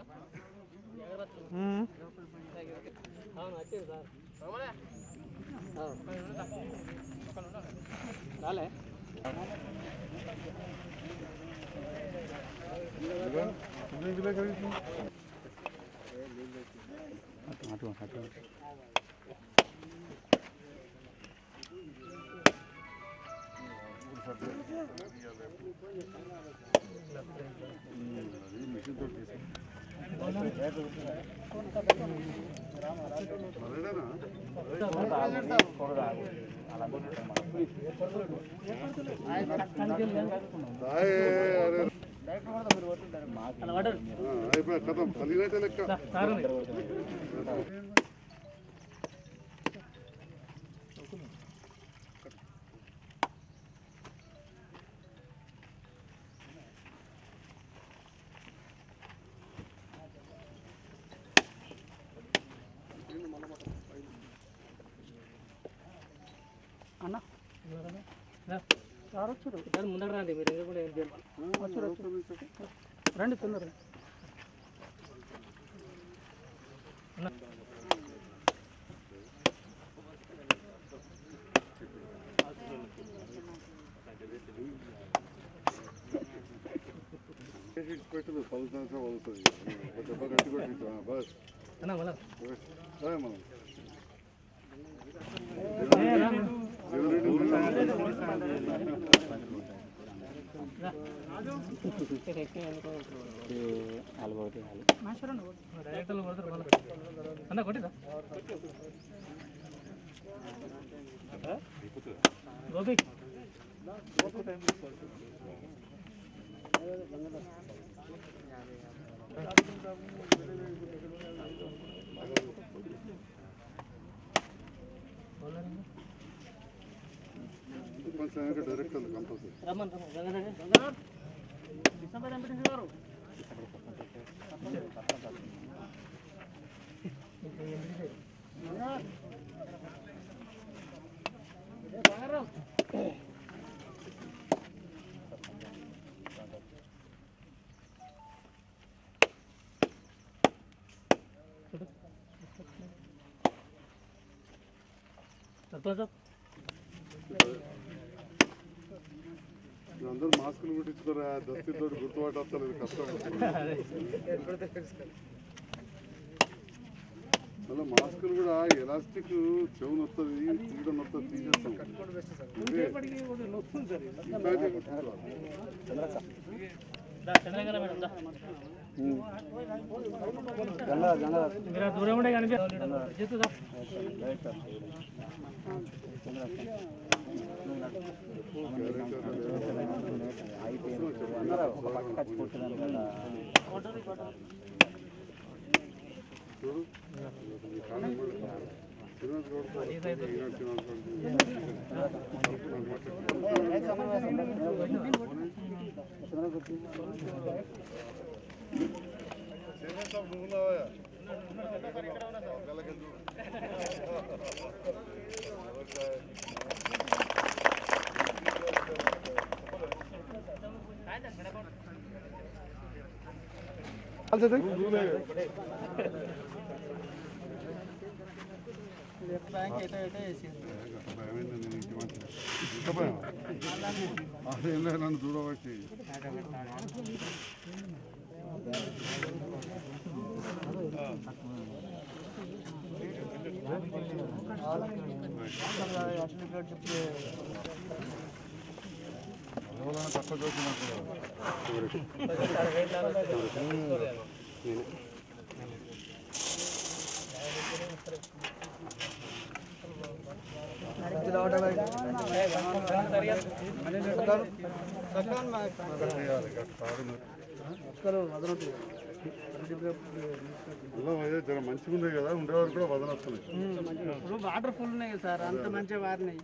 అవును వచ్చింది సార్ రాలే అయిపోయా కథం కలిగినట్టే లెక్క సార్ ముందర రండి మీరు ఎందుకు కూడా ఏం చేయాలి రండి తొందరగా పెట్టదు పది సంవత్సరాలు అవుతుంది దెబ్బ గట్టి కొట్టి బస్ అన్న మళ్ళా రాయ్ మనం డైరెక్టర్లు కొడతారు మళ్ళా అన్న కొట్టిదా గోపి కొంచెం డైరెక్ట్ కంపల్సరీ రమ్మన్ రమ్మన్ డిసెంబర్ ఎంపీటీసీ గారు సర్పంచ్ అందరూ మాస్కులు కుట్టించుకోరా దస్తీతో గుర్తుపట్టలేదు కష్టం మళ్ళీ మాస్కులు కూడా ఎలాస్టిక్ చెవును వస్తుంది తీయడం వస్తుంది తీసేస్తాం ఇదే. ఇట్లాంటివి కుట్టించుకోవాలి. చంద్రకళ మేడం దా. మీరు ఆ దూరం ఉండే కనిపి చెప్తుందా చూడు ఈ కాలం కూడా శ్రీనివాస్ గౌడ్ సార్, ఈనాడు శ్రీనివాస్ గౌడ్ శ్రీనివాస్ సాబ్ నువ్వు ఉన్నావా? గల్లకి చూడు. భయమైంది నేను ఇంటి మధ్య. ఇంత భయం అదేం లేదు నన్ను చూడబట్టి ఎవరైనా తక్కువ చూస్తున్నట్టు జర మంచిగా ఉన్నాయి కదా ఉండేవారు కూడా వదనొస్తున్నాయి ఇప్పుడు వాటర్ ఫుల్ ఉన్నాయి సార్ అంత మంచిగా వారినాయి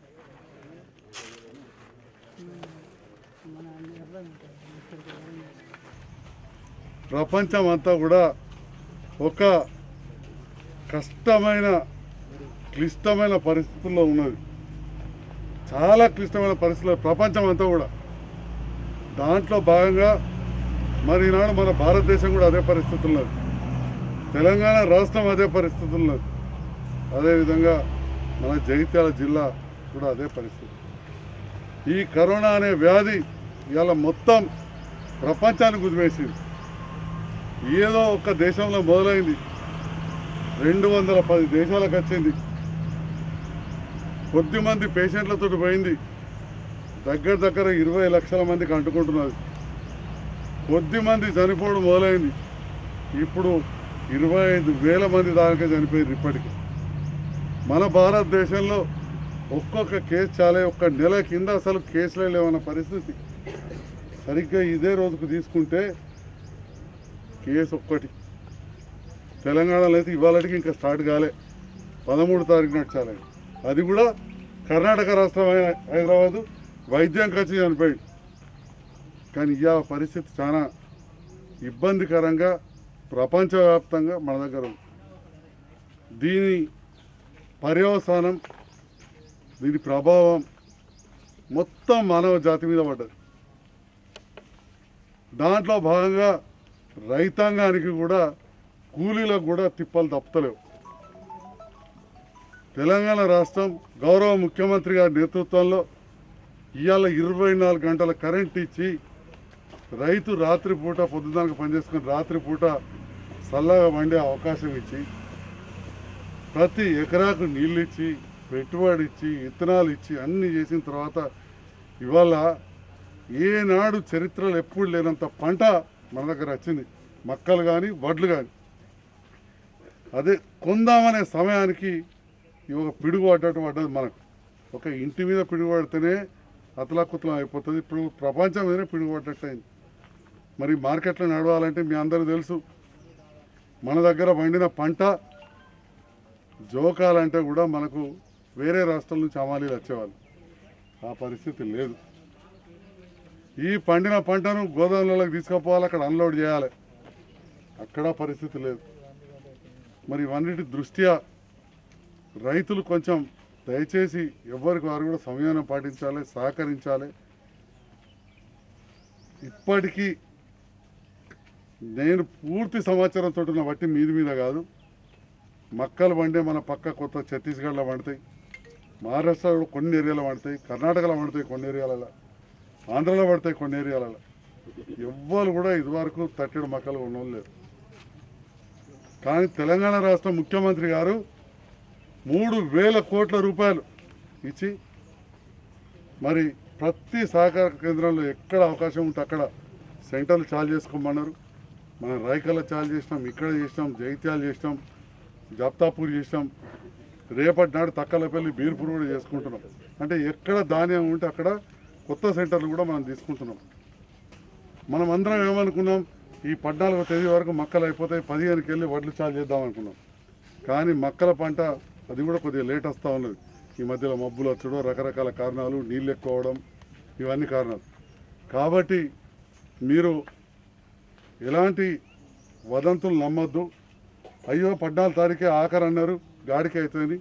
ప్రపంచం అంతా కూడా ఒక కష్టమైన క్లిష్టమైన పరిస్థితుల్లో ఉన్నది చాలా క్లిష్టమైన పరిస్థితుల్లో ప్రపంచం అంతా కూడా దాంట్లో భాగంగా మరి ఈనాడు మన భారతదేశం కూడా అదే పరిస్థితుల్లో ఉంది. తెలంగాణ రాష్ట్రం అదే పరిస్థితుల్లో ఉంది. అదేవిధంగా మన జగిత్యాల జిల్లా కూడా అదే పరిస్థితి ఈ కరోనా అనే వ్యాధి ఇవాళ మొత్తం ప్రపంచాన్ని కుదివేసింది ఏదో ఒక దేశంలో మొదలైంది రెండు వందల పది దేశాలకు వచ్చింది కొద్ది మంది పేషెంట్లతో పోయింది దగ్గర దగ్గర ఇరవై లక్షల మందికి అంటుకుంటున్నది కొద్ది మంది చనిపోవడం మొదలైంది ఇప్పుడు ఇరవై ఐదు వేల మంది దాకా చనిపోయింది ఇప్పటికి మన భారతదేశంలో ఒక్కొక్క కేసు చాలే ఒక్క నెల కింద అసలు కేసులే లేవన్న పరిస్థితి సరిగ్గా ఇదే రోజుకు తీసుకుంటే కేసు ఒక్కటి తెలంగాణలో అయితే ఇవాళకి ఇంకా స్టార్ట్ కాలే పదమూడు తారీఖు నాటి చాలే అది కూడా కర్ణాటక రాష్ట్రం అయిన హైదరాబాదు వైద్యం ఖర్చు చనిపోయింది కానీ ఇవాళ పరిస్థితి చాలా ఇబ్బందికరంగా ప్రపంచవ్యాప్తంగా మన దగ్గర ఉంది దీని పర్యవసానం దీని ప్రభావం మొత్తం మానవ జాతి మీద పడ్డది దాంట్లో భాగంగా రైతాంగానికి కూడా కూలీలకు కూడా తిప్పలు తప్పలేవు తెలంగాణ రాష్ట్రం గౌరవ ముఖ్యమంత్రి గారి నేతృత్వంలో ఇవాళ ఇరవై నాలుగు గంటల కరెంట్ ఇచ్చి రైతు రాత్రిపూట పొద్దుదానికి పనిచేసుకుని రాత్రిపూట చల్లగా వండే అవకాశం ఇచ్చి ప్రతి ఎకరాకు నీళ్ళు ఇచ్చి పెట్టుబడి ఇచ్చి విత్తనాలు ఇచ్చి అన్ని చేసిన తర్వాత ఇవాళ ఏనాడు చరిత్రలో ఎప్పుడు లేనంత పంట మన దగ్గర వచ్చింది మక్కలు కానీ వడ్లు కానీ అదే కొందామనే సమయానికి ఈ ఒక పిడుగు పడ్డట్టు పడ్డది మనకు ఒక ఇంటి మీద పిడుగు పడితేనే అతలాకుతలం అయిపోతుంది ఇప్పుడు ప్రపంచం మీదనే పిడుగు పడ్డట్టు అయింది మరి మార్కెట్లో నడవాలంటే మీ అందరూ తెలుసు మన దగ్గర పండిన పంట జోకాలంటే కూడా మనకు వేరే రాష్ట్రాల నుంచి హమాలీలు వచ్చేవాళ్ళు ఆ పరిస్థితి లేదు ఈ పండిన పంటను గోదాములలోకి తీసుకుపోవాలి అక్కడ అన్లోడ్ చేయాలి అక్కడ పరిస్థితి లేదు మరి ఇవన్నిటి దృష్ట్యా రైతులు కొంచెం దయచేసి ఎవరికి వారు కూడా సంయమనం పాటించాలి సహకరించాలి ఇప్పటికీ నేను పూర్తి సమాచారంతో ఉన్న బట్టి మీది మీద కాదు మక్కలు పండే మన పక్క కొత్త ఛత్తీస్గఢ్లో పండుతాయి మహారాష్ట్రలో కొన్ని ఏరియాలో పడతాయి కర్ణాటకలో పడతాయి కొన్ని ఏరియాలలో ఆంధ్రలో పడతాయి కొన్ని ఏరియాలలో ఎవ్వరు కూడా ఇదివరకు తట్టెడు మక్కలు ఉన్నోళ్ళు లేరు కానీ తెలంగాణ రాష్ట్ర ముఖ్యమంత్రి గారు మూడు వేల కోట్ల రూపాయలు ఇచ్చి మరి ప్రతి సహకార కేంద్రంలో ఎక్కడ అవకాశం ఉంటే అక్కడ సెంటర్లు చాలు చేసుకోమన్నారు మనం రైకల్లో చాలు చేసినాం ఇక్కడ చేసినాం జైత్యాలు చేసినాం జప్తాపూర్ చేసినాం రేపటి నాడు తక్కలపల్లి బీర్పూర్ కూడా చేసుకుంటున్నాం అంటే ఎక్కడ ధాన్యం ఉంటే అక్కడ కొత్త సెంటర్లు కూడా మనం తీసుకుంటున్నాం మనం అందరం ఏమనుకున్నాం ఈ పద్నాలుగో తేదీ వరకు మక్కలు అయిపోతాయి పదిహేనుకి వెళ్ళి వడ్లు చాలు చేద్దాం అనుకున్నాం కానీ మక్కల పంట అది కూడా కొద్దిగా లేట్ వస్తూ ఉన్నది ఈ మధ్యలో మబ్బులు వచ్చడం రకరకాల కారణాలు నీళ్ళు ఎక్కువ అవడం ఇవన్నీ కారణాలు కాబట్టి మీరు ఎలాంటి వదంతులు నమ్మొద్దు అయ్యో పద్నాలుగు తారీఖే ఆఖరు అన్నారు గాడికి అవుతుంది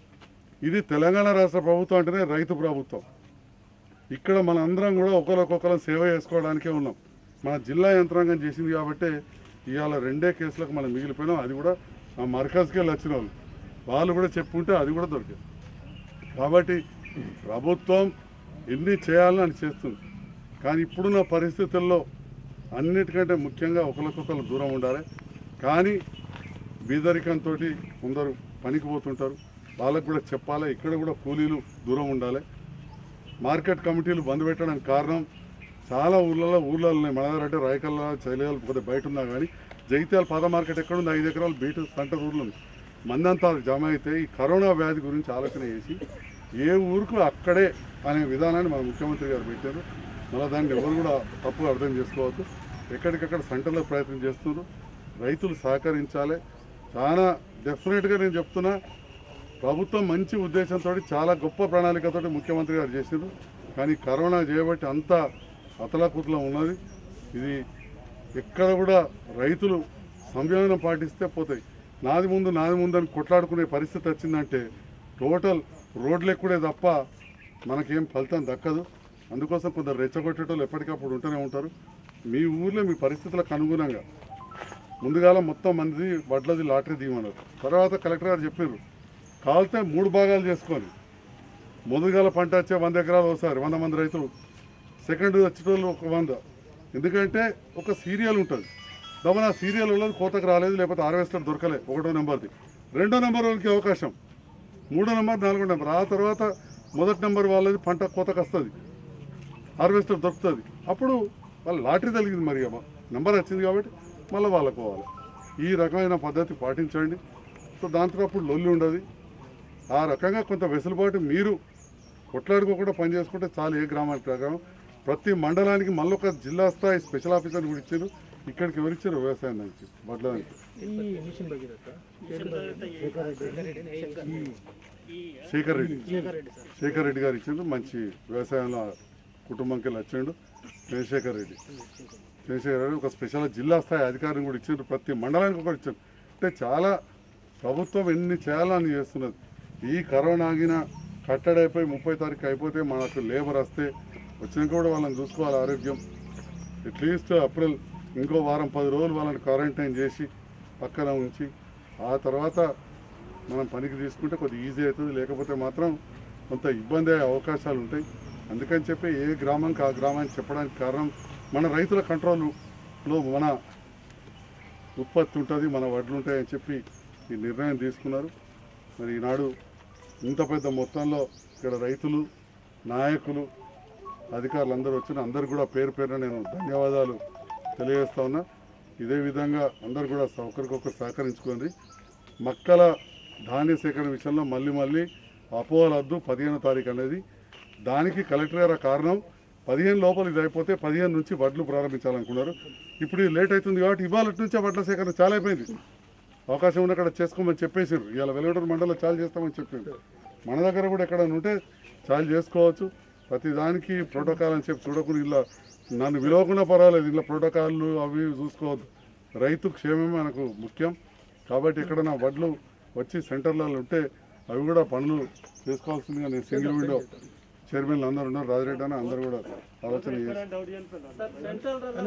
ఇది తెలంగాణ రాష్ట్ర ప్రభుత్వం అంటేనే రైతు ప్రభుత్వం ఇక్కడ మన అందరం కూడా ఒకరికొకరం సేవ చేసుకోవడానికే ఉన్నాం మన జిల్లా యంత్రాంగం చేసింది కాబట్టి ఇవాళ రెండే కేసులకు మనం మిగిలిపోయినాం అది కూడా ఆ మర్కజ్కి వెళ్ళి వచ్చిన వాళ్ళు వాళ్ళు కూడా చెప్పుంటే అది కూడా దొరికింది కాబట్టి ప్రభుత్వం ఎన్ని చేయాలని అని చేస్తుంది కానీ ఇప్పుడున్న పరిస్థితుల్లో అన్నిటికంటే ముఖ్యంగా ఒకరికొకరు దూరం ఉండాలి కానీ బీదరికంతో కొందరు పనికి పోతుంటారు వాళ్ళకు కూడా చెప్పాలి ఇక్కడ కూడా కూలీలు దూరం ఉండాలి మార్కెట్ కమిటీలు బంద్ పెట్టడానికి కారణం చాలా ఊర్లలో ఊర్లలో ఉన్నాయి మన దగ్గర అంటే రాయకల్లా చలియాలు కొద్దిగా బయట ఉన్నా కానీ జగిత్యాల పాత మార్కెట్ ఎక్కడ ఉంది ఐదు ఎకరాలు బీటు సెంటర్ ఊర్లు ఉంది మందంతా జమ అయితే ఈ కరోనా వ్యాధి గురించి ఆలోచన చేసి ఏ ఊరుకు అక్కడే అనే విధానాన్ని మన ముఖ్యమంత్రి గారు పెట్టారు మళ్ళీ దాన్ని ఎవరు కూడా తప్పుగా అర్థం చేసుకోవద్దు ఎక్కడికక్కడ సెంటర్లో ప్రయత్నం చేస్తున్నారు రైతులు సహకరించాలి చాలా డెఫినెట్గా నేను చెప్తున్నా ప్రభుత్వం మంచి ఉద్దేశంతో చాలా గొప్ప ప్రణాళికతో ముఖ్యమంత్రి గారు చేసిండ్రు కానీ కరోనా చేయబట్టి అంతా అతలాకుతలం ఉన్నది ఇది ఎక్కడ కూడా రైతులు సంయమనం పాటిస్తే పోతాయి నాది ముందు నాది ముందు అని కొట్లాడుకునే పరిస్థితి వచ్చిందంటే టోటల్ రోడ్లు ఎక్కుడే తప్ప మనకేం ఫలితం దక్కదు అందుకోసం కొందరు రెచ్చగొట్టేటోళ్ళు ఎప్పటికప్పుడు ఉంటూనే ఉంటారు మీ ఊర్లో మీ పరిస్థితులకు అనుగుణంగా ముందుగాల మొత్తం మంది వడ్లది లాటరీ తీయమన్నారు తర్వాత కలెక్టర్ గారు చెప్పారు కావాలితే మూడు భాగాలు చేసుకొని ముందుగాల పంట వచ్చే వంద ఎకరాలు వస్తారు వంద మంది రైతులు సెకండ్ వచ్చేటోళ్ళు ఒక వంద ఎందుకంటే ఒక సీరియల్ ఉంటుంది దమన ఆ సీరియల్ ఉన్నది కోతకు రాలేదు లేకపోతే హార్వెస్టర్ దొరకలే ఒకటో నెంబర్ది రెండో నెంబర్ వాళ్ళకి అవకాశం మూడో నెంబర్ నాలుగో నెంబర్ ఆ తర్వాత మొదటి నెంబర్ వాళ్ళది పంట కోతకు వస్తుంది హార్వెస్టర్ దొరుకుతుంది అప్పుడు వాళ్ళు లాటరీ తగిలింది మరి అమ్మ నెంబర్ వచ్చింది కాబట్టి మళ్ళీ వాళ్ళకు పోవాలి ఈ రకమైన పద్ధతి పాటించండి సో దాంతో అప్పుడు లొల్లి ఉండదు ఆ రకంగా కొంత వెసులుబాటు మీరు కొట్లాడుకోకుండా పని చేసుకుంటే చాలు ఏ గ్రామానికి గ్రామం ప్రతి మండలానికి మళ్ళీ ఒక జిల్లా స్థాయి స్పెషల్ ఆఫీసర్ కూడా ఇచ్చారు ఇక్కడికి ఎవరు ఇచ్చారు వ్యవసాయం దానికి వడ్ల దానికి ఈ మిషన్ భగీరథ శేఖర్ రెడ్డి శేఖర్ రెడ్డి సార్ శేఖర్ రెడ్డి గారు ఇచ్చిండు మంచి వ్యవసాయంలో కుటుంబంకి వచ్చిండు చంద్రశేఖర్ రెడ్డి చంద్రశేఖర్ రెడ్డి ఒక స్పెషల్ జిల్లా స్థాయి అధికారిని కూడా ఇచ్చిండ్రు ప్రతి మండలానికి ఒకటి ఇచ్చారు అంటే చాలా ప్రభుత్వం ఎన్ని చేయాలని చేస్తున్నది ఈ కరోనా ఆగిన కట్టడైపోయి ముప్పై తారీఖు అయిపోతే మనకు లేబర్ వస్తే వచ్చినాక కూడా వాళ్ళని చూసుకోవాలి ఆరోగ్యం అట్లీస్ట్ ఏప్రిల్ ఇంకో వారం పది రోజులు వాళ్ళని క్వారంటైన్ చేసి పక్కన ఉంచి ఆ తర్వాత మనం పనికి తీసుకుంటే కొద్దిగా ఈజీ అవుతుంది లేకపోతే మాత్రం కొంత ఇబ్బంది అయ్యే అవకాశాలు ఉంటాయి అందుకని చెప్పి ఏ గ్రామంకి ఆ గ్రామానికి చెప్పడానికి కారణం మన రైతుల కంట్రోల్లో మన ఉత్పత్తి ఉంటుంది మన వడ్లు ఉంటాయని చెప్పి ఈ నిర్ణయం తీసుకున్నారు మరి ఈనాడు ఇంత పెద్ద మొత్తంలో ఇక్కడ రైతులు నాయకులు అధికారులు అందరూ వచ్చిన అందరు కూడా పేరు పేరున నేను ధన్యవాదాలు తెలియజేస్తా ఉన్నా ఇదే విధంగా అందరు కూడా ఒకరికొకరు సహకరించుకోండి మక్కల ధాన్య సేకరణ విషయంలో మళ్ళీ మళ్ళీ అపోహలద్దు పదిహేనో తారీఖు అనేది దానికి కలెక్టర్ గారు కారణం పదిహేను లోపల ఇది అయిపోతే పదిహేను నుంచి వడ్లు ప్రారంభించాలనుకున్నారు ఇప్పుడు ఇది లేట్ అవుతుంది కాబట్టి ఇవాళ నుంచే వడ్ల సేకరణ చాలా అయిపోయింది అవకాశం ఉన్న అక్కడ చేసుకోమని చెప్పేసారు ఇవాళ వెలువడూరు మండలంలో చాలు చేస్తామని చెప్పారు మన దగ్గర కూడా ఎక్కడైనా ఉంటే చాలు చేసుకోవచ్చు ప్రతి దానికి ప్రోటోకాల్ అని చెప్పి చూడకుండా ఇలా నన్ను విలువకుండా పర్వాలేదు ఇలా ప్రోటోకాల్లు అవి ఇవి చూసుకోవద్దు రైతు క్షేమమే మనకు ముఖ్యం కాబట్టి ఎక్కడైనా వడ్లు వచ్చి సెంటర్లలో ఉంటే అవి కూడా పనులు చేసుకోవాల్సిందిగా నేను సింగిల్ విండో చైర్మన్లు అందరూ ఉన్నారు రాజిరెడ్డి అని అందరూ కూడా ఆలోచన చేసి సెంట్రల్